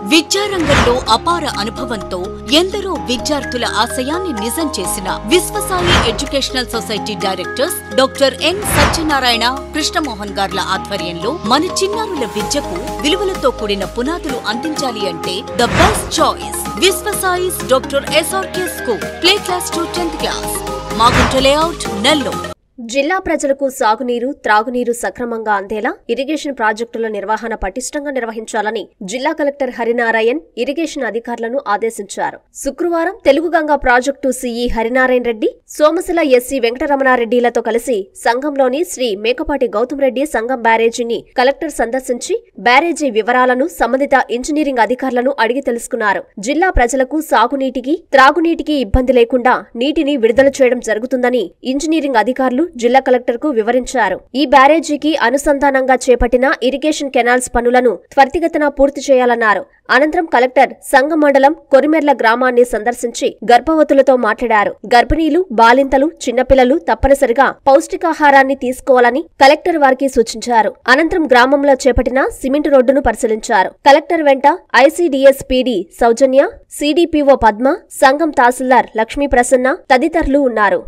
విద్యారంగంలో అపార అనుభవంతో ఎందరో విద్యార్థుల ఆశయాన్ని నిజం చేసిన Viswasai educational society directors doctor N Satyanarayana Krishnamohan గార్ల ఆధ్వర్యంలో మన చిన్నారుల విద్యకు విలువలతో కూడిన పునాదులు అందించాలి అంటే the best choice Viswasai's doctor SRK school play class to tenth class Magunta layout Nellore జిల్లా ప్రజలకు సాగునీరు త్రాగునీరు సక్రమంగా అందేలా ఇరిగేషన్ ప్రాజెక్టుల నిర్వహణ పటిష్టంగా నిర్వహించాలని జిల్లా కలెక్టర్ హరినారాయణ్ ఇరిగేషన్ అధికారులను ఆదేశించారు శుక్రవారం Telugu Ganga project CE Harinarayana Reddy Somasila SC వెంకటరమణారెడ్డిలతో కలిసి సంఘంలోని శ్రీ మేకపాటి గౌతమ్ రెడ్డి సంఘం బ్యారేజీని కలెక్టర్ సందర్శించి బ్యారేజీ వివరాలను సంబంధిత ఇంజనీరింగ్ అధికారులను అడిగి తెలుసుకున్నారు జిల్లా ప్రజలకు సాగునీటికి త్రాగునీటికి ఇబ్బంది లేకుండా నీటిని విడుదల చేయడం జరుగుతుందని ఇంజనీరింగ్ అధికారులు జిల్లా కలెక్టర్ కు వివరించారు ఈ బ్యారేజీకి అనుసంధానంగా చేపట్టిన ఇరిగేషన్ కెనాల్స్ పనులను త్వరితగతిన పూర్తి చేయాలన్నారు అనంతరం కలెక్టర్ సంగ మండలం కొరిమెర్ల గ్రామాన్ని సందర్శించి గర్భవతులతో మాట్లాడారు గర్భిణీలు బాలింతలు చిన్నపిల్లలు తప్పనిసరిగా పౌష్టికాహారాన్ని తీసుకోవాలని కలెక్టర్ వారికి సూచించారు అనంతరం గ్రామంలో చేపట్టిన సిమెంట్ రోడ్డును పరిశీలించారు కలెక్టర్ వెంట ICDS PD Soujanya CDPO Padma Sangam tahsildar Lakshmi Prasanna తదితరులు ఉన్నారు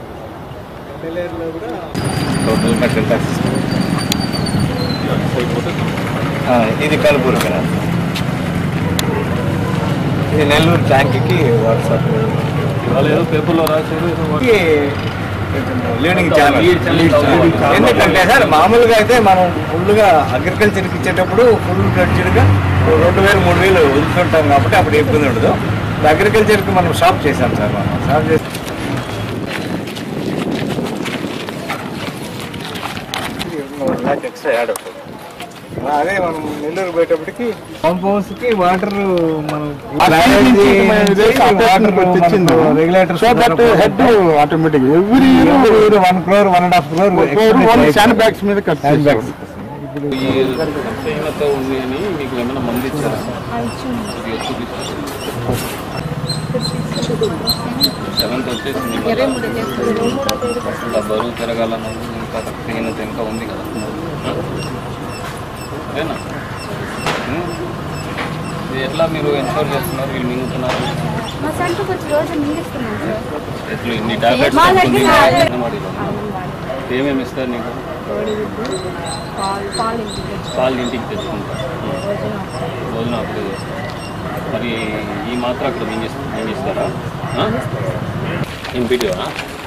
టోటల్ మెటల్ ట్యాక్సెస్ ఇది కలుపూరు కదా ఇది నెల్లూరు ట్యాంక్కి వాట్సాప్ వాళ్ళు ఏదో పేపర్లో రాశారు ఏదో వా- లీడింగ్ ఛానల్ ఎందుకంటే సార్ మామూలుగా అయితే మనం ఫుల్గా అగ్రికల్చర్కి ఇచ్చేటప్పుడు ఫుల్ ఫ్లెడ్జ్డ్గా రెండు వేలు మూడు వేలు వదులుతుంటాం కాబట్టి అప్పుడు ఇబ్బంది ఉండదు అగ్రికల్చర్కి మనం షాప్ చేసాం సార్ మనం షాప్ చేసి ఎక్స్ట్రా యాడ్ అవుతుంది అదే మనం నెల్లూరు పోయేటప్పటికి కాంపౌండ్స్ కి వాటర్ మనం regulator So that uh, head automatic. Every one crore one and half crore only sandbags మీద cut Sandbags. చేస్తారు. ఈ రక్తహీనత ఉంది అని మీకు ఏమైనా మంది ఇచ్చారా ఇది ఎక్కువ సెవెంత్ వచ్చేసింది మళ్ళా. ఇంకా బరువు పెరగాలన్న ఇంకా రక్తహీనత ఇంకా ఉంది కదా అదేనా ఉం? ఇది ఎట్లా మీరు ఎన్షోర్ చేస్తున్నారు వీళ్ళు మింగుతున్నారు మా సెంటర్కి వచ్చి రోజు మింగిస్తున్నాం సార్ ఎట్లు ఇన్ని టాబ్లెట్స్ మా దగ్గర అంగన్వాడీలో ఏమేమి ఇస్తారు నీకు కోడిగుడ్డు పాలు పాలు ఇంటికి తెచ్చి పాలు ఇంటికి తెచ్చుకుంటారు రోజున ఒకసారి. రోజున అప్పుడే చేస్తారు మరి ఈ మాత్రం అక్కడ మింగిస్ మింగిస్తారా ఎంపీటీవా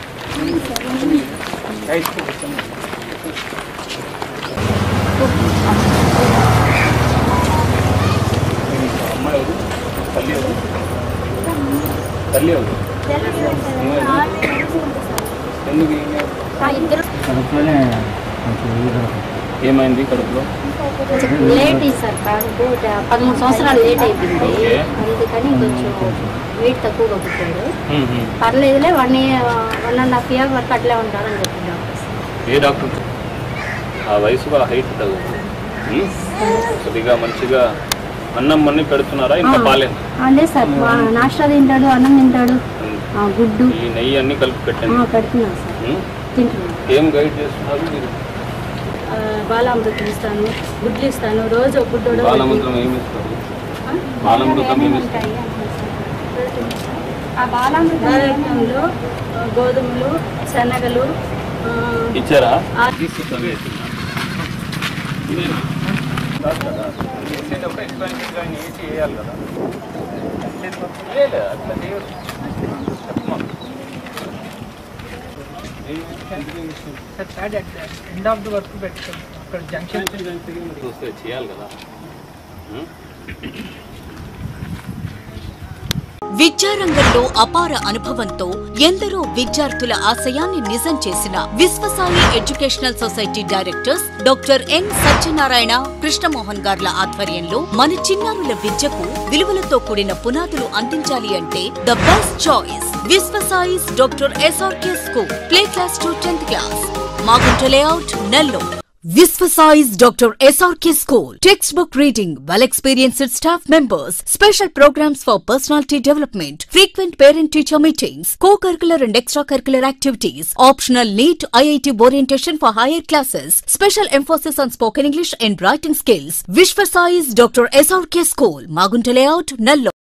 అమ్మాయి ఎవరు తల్లి ఎవరు తల్లి ఎవరు ఎందుకు ఏమి- ఆ ఇద్దరు ఏమైంది కడుపులో లేట్ అయ్యి సార్ కాదు పదమూడు సంవత్సరాలు లేట్ అయిపోయింది ఓకే. అందుకని కొంచెం వెయిట్ తక్కువగా పుట్టాడు హ్మ్, హ్మ్. పర్లేదులే one year one and half year వరకు అట్లే ఉంటారని చెప్పి డాక్టర్ ఏ డాక్టర్ ఆ వయసులో ఆ హైట్ తగు కొద్దిగా మంచిగా అన్నం మన్ని పెడుతున్నారా ఇంకా పాలేదు అదే సార్ నాష్టా తింటాడు అన్నం తింటాడు ఆ, గుడ్డు ఈ నెయ్యి అన్ని కలిపి ఆ, పెట్టండి పెడుతున్నాను సార్ ఉం? తింటున్నాను ఏం గైడ్ చేస్తున్నారు మీరు ఆ, బాలామృతం ఇస్తాను గుడ్లు ఇస్తాను రోజు ఒక గుడ్డు ఉడకబెట్టి- బాలమంత్రం ఏమి ఇస్తారు బాలామృతం ఏమి ఇస్తారు ఆ బాలామృతంలో గోధుమలు శనగలు ఆ, ఇచ్చారా ఆ- చేసేటప్పుడు ఎక్స్పెన్సివ్ గా వేసి వేయాలి కదా లేదు, అట్లా చేయొచ్చు. చెప్పమ్మా. ఎండ్ ఆఫ్ ది వర్క్ పెట్టుకోండి అక్కడ జంక్షన్ వస్తే చేయాలి కదా ఉం? విద్యారంగంలో అపార అనుభవంతో ఎందరో విద్యార్థుల ఆశయాన్ని నిజం చేసిన Viswasai educational society directors doctor N Satyanarayana Krishnamohan గార్ల ఆధ్వర్యంలో మన చిన్నారుల విద్యకు విలువలతో కూడిన పునాదులు అందించాలి అంటే the best choice Viswasai's doctor SRK school play class to tenth class Magunta layout Nellore Visvasize Dr. SRK School. Textbook reading, well experienced staff members, special programs for personality development, frequent parent teacher meetings, co curricular and extracurricular activities, optional NEET IIT orientation for higher classes, special emphasis on spoken English and writing skills. Visvasize Dr. SRK School, Magunta Layout, Nallo.